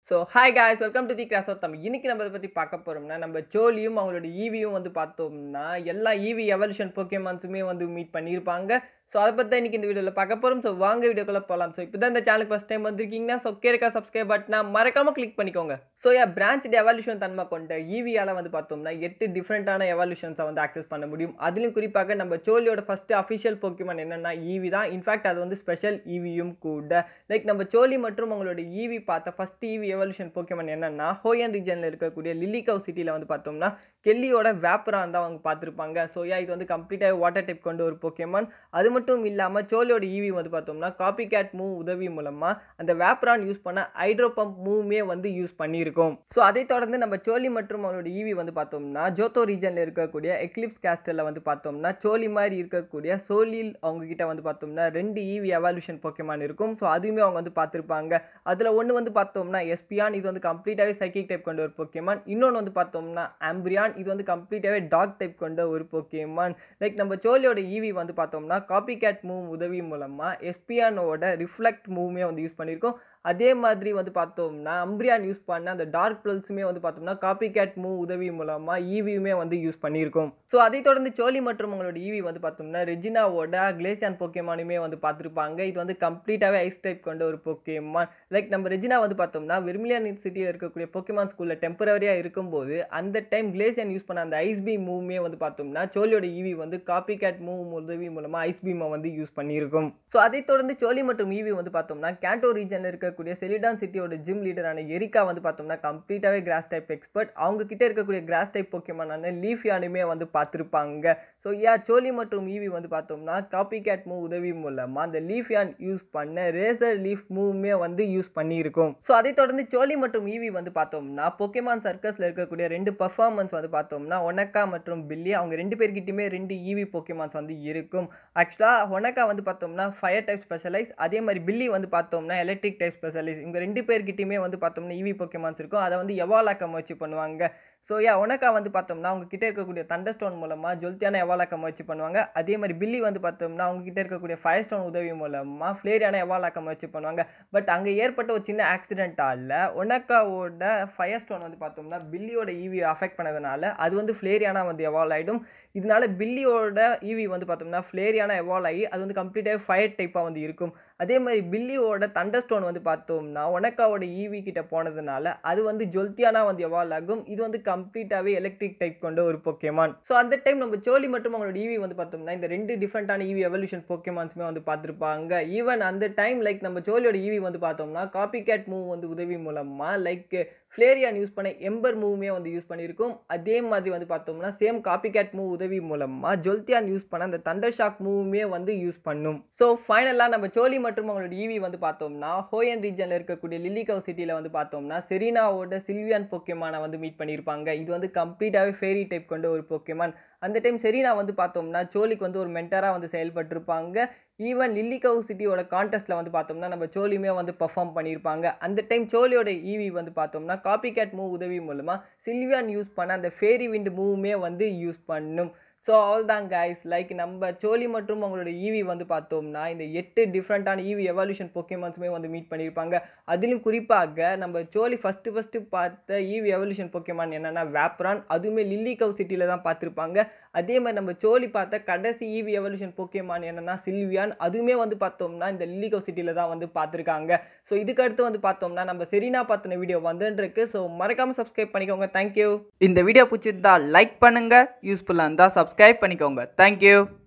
so hi guys welcome to the class of Tamil இன்னைக்கு நம்ம இதை பற்றி பார்க்க போகிறோம்னா நம்ம சோலியும் அவங்களோட ஈவியும் வந்து பார்த்தோம்னா எல்லா ஈவி எவல்யூஷன் போக்கேமான்ஸுமே வந்து மீட் பண்ணியிருப்பாங்க ஸோ அதை பற்றி தான் இன்னைக்கு இந்த வீடியோவில் பார்க்க போகிறோம் ஸோ வாங்க வீடியோக்குள்ளே போகலாம் ஸோ இப்போ தான் இந்த சேனலுக்கு ஃபஸ்ட் டைம் வந்திருக்கீங்கன்னா ஸோ கேட்க சப்ஸ்கிரைப் பட்டனா மறக்காமல் கிளிக் பண்ணிக்கோங்க ஸோ யா பிரான்ச் எவல்யூஷன் தன்மை கொண்ட ஈவியால் வந்து பார்த்தோம்னா எட்டு டிஃப்ரெண்ட்டான எவல்யூஷன்ஸை வந்து ஆக்சஸ் பண்ண முடியும் அதுலேயும் குறிப்பாக நம்ம சோலியோட ஃபஸ்ட்டு அஃபிஷியல் போக்கிமான் என்னென்னா ஈவி தான் இன்ஃபேக்ட் அது வந்து ஸ்பெஷல் ஈவியும் கூட லைக் நம்ம சோலி மற்றும் அவங்களோட ஈவி பார்த்த ஃபஸ்ட் ஈவி எவல்யூஷன் போக்கிமான் என்னென்னா ஹோயன் ரீஜனில் இருக்கக்கூடிய லில்லிகவ் சிட்டியில் வந்து பார்த்தோம்னா கெல்லியோட வேப்பரான் தான் அவங்க பார்த்துருப்பாங்க ஸோ யா இது வந்து கம்ப்ளீட்டாக வாட்டர் டைப் கொண்ட ஒரு போக்கியமான் அது மட்டும் இல்லாமல் சோலியோட ஈவி வந்து பார்த்தோம்னா காப்பி கேட் மூவ் உதவி மூலமாக அந்த வேப்ரான் யூஸ் பண்ண ஹைட்ரோ பம்ப் மூவ்மே வந்து யூஸ் பண்ணியிருக்கோம் ஸோ அதை தொடர்ந்து நம்ம சோலி மற்றும் அவங்களோட ஈவி வந்து பார்த்தோம்னா ஜோத்தோ ரீஜனில் இருக்கக்கூடிய எக்லிப்ஸ் கேஸ்டலில் வந்து பார்த்தோம்னா சோலி மாதிரி இருக்கக்கூடிய சோலில் அவங்க கிட்ட வந்து பார்த்தோம்னா ரெண்டு ஈவி எவால்யூஷன் போக்கியமான் இருக்கும் ஸோ அதுவுமே அவங்க வந்து பார்த்துருப்பாங்க அதில் ஒன்று வந்து பார்த்தோம்னா எஸ்பியான் இது வந்து கம்ப்ளீட்டாகவே சைக்கிக் டைப் கொண்ட ஒரு போக்கியமான் இன்னொன்று வந்து பார்த்தோம்னா ஆம்பிரியான் இது வந்து கம்ப்ளீட்டாகவே டாக் டைப் கொண்ட ஒரு போக்கியமான் லைக் நம்ம சோலியோட ஈவி வந்து பார்த்தோம்னா காப்பி கேட் மூவ் உதவி மூலமாக எஸ்பியானோட ரிஃப்ளெக்ட் மூவ்மே வந்து யூஸ் பண்ணியிருக்கோம் அதே மாதிரி வந்து பார்த்தோம்னா அம்பிரியான் யூஸ் பண்ண அந்த டார்க் ப்ளல்ஸுமே வந்து பார்த்தோம்னா காப்பி கேட் மூவ் உதவி மூலமாக ஈவியுமே வந்து யூஸ் பண்ணியிருக்கோம் ஸோ அதை தொடர்ந்து சோலி மற்றும் உங்களோட ஈவி வந்து பார்த்தோம்னா ரெஜினாவோட கிளேசியான் போக்கேமானுமே வந்து பார்த்துருப்பாங்க இது வந்து கம்ப்ளீட்டாகவே ஐஸ் டைப் கொண்ட ஒரு போக்கேமான் லைக் நம்ம ரெஜினா வந்து பார்த்தோம்னா விர்மிலியன் சிட்டியில் இருக்கக்கூடிய போக்கேமான் ஸ்கூலில் டெம்பரரியாக இருக்கும்போது அந்த டைம் கிளேசியன் யூஸ் பண்ண அந்த ஐஸ் பீம் மூவ்மே வந்து பார்த்தோம்னா சோலியோட ஈவி வந்து காப்பி கேட் மூவ் உதவி மூலமாக ஐஸ் பீமை வந்து யூஸ் பண்ணியிருக்கும் ஸோ அதை தொடர்ந்து சோலி மற்றும் ஈவி வந்து பார்த்தோம்னா கேண்டோ ரீஜனில் இருக்க இருக்கக்கூடிய செலிடான் சிட்டியோட ஜிம் லீடரான எரிக்கா வந்து பார்த்தோம்னா கம்ப்ளீட்டாகவே கிராஸ் டைப் எக்ஸ்பர்ட் அவங்க கிட்ட இருக்கக்கூடிய கிராஸ் டைப் போக்கியமானான லீஃபியானுமே வந்து பார்த்துருப்பாங்க ஸோ யா சோலி மற்றும் ஈவி வந்து பார்த்தோம்னா காப்பி கேட் மூவ் உதவி மூலமாக அந்த லீஃபியான் யூஸ் பண்ண ரேசர் லீஃப் மூவ்மே வந்து யூஸ் பண்ணியிருக்கும் ஸோ அதை தொடர்ந்து சோலி மற்றும் ஈவி வந்து பார்த்தோம்னா பொக்கேமான் சர்க்கஸில் இருக்கக்கூடிய ரெண்டு பர்ஃபார்மன்ஸ் வந்து பார்த்தோம்னா ஒனக்கா மற்றும் பில்லி அவங்க ரெண்டு பேர்கிட்டயுமே ரெண்டு ஈவி போக்கேமான்ஸ் வந்து இருக்கும் ஆக்சுவலாக ஒனக்கா வந்து பார்த்தோம்னா ஃபயர் டைப் ஸ்பெஷலைஸ் அதே மாதிரி பில்லி வந்து பார்த்தோம்னா எலக்ட்ரிக் டைப் ஸ்பெஷலிஸ்ட் இவங்க ரெண்டு பேர்கிட்டயுமே வந்து பார்த்தோம்னா ஈவி போக்கேமான்ஸ் இருக்கும் அதை வந்து எவாலாக்க முயற்சி பண்ணுவாங்க ஸோ யா உனக்கா வந்து பார்த்தோம்னா அவங்க கிட்ட இருக்கக்கூடிய தண்டர் ஸ்டோன் மூலமாக ஜொல்த்தியான எவாலாக்க முயற்சி பண்ணுவாங்க அதே மாதிரி பில்லி வந்து பார்த்தோம்னா அவங்க கிட்ட இருக்கக்கூடிய ஃபயர் ஸ்டோன் உதவி மூலமாக ஃப்ளேரியான எவாலாக்க முயற்சி பண்ணுவாங்க பட் அங்கே ஏற்பட்ட ஒரு சின்ன ஆக்சிடென்ட்டால் ஒனக்காவோட ஃபயர் ஸ்டோன் வந்து பார்த்தோம்னா பில்லியோட ஈவி அஃபெக்ட் பண்ணதுனால அது வந்து ஃப்ளேரியானா வந்து எவால்வ் ஆகிடும் இதனால பில்லியோட ஈவி வந்து பார்த்தோம்னா ஃப்ளேரியான எவால்வ் ஆகி அது வந்து கம்ப்ளீட்டாக ஃபயர் டைப்பாக வந்து இருக்கும் அதே மாதிரி பில்லியோட தண்டர் ஸ்டோன் வந்து பார்த்தோம்னா ஒனக்காவோட ஈவி கிட்ட போனதுனால அது வந்து ஜொல்த்தியானா வந்து எவால்வ் ஆகும் இது வந்து கம்ப்ளீட்டாகவே எலக்ட்ரிக் டைப் கொண்ட ஒரு போக்கேமான் ஸோ அந்த டைம் நம்ம சோலி மற்றும் அவங்களோட ஈவி வந்து பார்த்தோம்னா இந்த ரெண்டு டிஃப்ரெண்ட்டான ஈவி எவல்யூஷன் போக்கேமான்ஸுமே வந்து பார்த்துருப்பாங்க ஈவன் அந்த டைம் லைக் நம்ம சோலியோட ஈவி வந்து பார்த்தோம்னா காப்பி கேட் மூவ் வந்து உதவி மூலமாக லைக் ஃப்ளேரியான் யூஸ் பண்ண எம்பர் மூவுமே வந்து யூஸ் பண்ணியிருக்கும் அதே மாதிரி வந்து பார்த்தோம்னா சேம் காப்பி கேட் மூவ் உதவி மூலமாக ஜொல்தியான் யூஸ் பண்ண அந்த தண்டர் ஷாக் மூவுமே வந்து யூஸ் பண்ணும் ஸோ ஃபைனலாக நம்ம சோலி மற்றும் அவங்களோட ஈவி வந்து பார்த்தோம்னா ஹோயன் ரீஜனில் இருக்கக்கூடிய லில்லிகவ் சிட்டியில் வந்து பார்த்தோம்னா செரீனாவோட சில்வியான் போக்கேமானை வந்து மீட் பண்ணியிருப்பாங்க இது வந்து கம்ப்ளீட்டாகவே ஃபேரி டைப் கொண்ட ஒரு போக்கேமான் அந்த டைம் செரீனா வந்து பார்த்தோம்னா சோலிக்கு வந்து ஒரு மென்டராக வந்து செயல்பட்டிருப்பாங்க ஈவன் லில்லிகவ் சிட்டியோட கான்டெஸ்ட்டில் வந்து பார்த்தோம்னா நம்ம சோலியுமே வந்து பர்ஃபார்ம் பண்ணியிருப்பாங்க அந்த டைம் சோலியோட ஈவி வந்து பார்த்தோம்னா காப்பி கேட் மூவ் உதவி மூலமாக சில்வியான் யூஸ் பண்ண அந்த ஃபேரி விண்ட் மூவுமே வந்து யூஸ் பண்ணும் ஸோ ஆல் தான் கைஸ் லைக் நம்ம சோலி மற்றும் அவங்களோட ஈவி வந்து பார்த்தோம்னா இந்த எட்டு டிஃப்ரெண்ட்டான ஈவி எவால்யூஷன் பொக்கேமான்ஸுமே வந்து மீட் பண்ணியிருப்பாங்க அதிலும் குறிப்பாக நம்ம சோலி ஃபஸ்ட்டு ஃபஸ்ட்டு பார்த்த ஈவி எவல்யூஷன் பொக்கேமான் என்னென்னா வேப்ரான் அதுவுமே லில்லி கவ் சிட்டியில் தான் பார்த்துருப்பாங்க அதே மாதிரி நம்ம சோலி பார்த்த கடைசி ஈவி எவல்யூஷன் பொக்கேமான் என்னென்னா சில்வியான் அதுவுமே வந்து பார்த்தோம்னா இந்த லில்லி கவ் சிட்டியில் தான் வந்து பார்த்துருக்காங்க ஸோ இதுக்கு அடுத்து வந்து பார்த்தோம்னா நம்ம செரீனா பார்த்தின வீடியோ வந்துருக்கு ஸோ மறக்காமல் சப்ஸ்கிரைப் பண்ணிக்கோங்க தேங்க்யூ இந்த வீடியோ பிடிச்சிருந்தா லைக் பண்ணுங்கள் யூஸ்ஃபுல்லாக இருந்தால் சப்ஸ்கிரைப் பண்ணிக்கோங்க தேங்க்யூ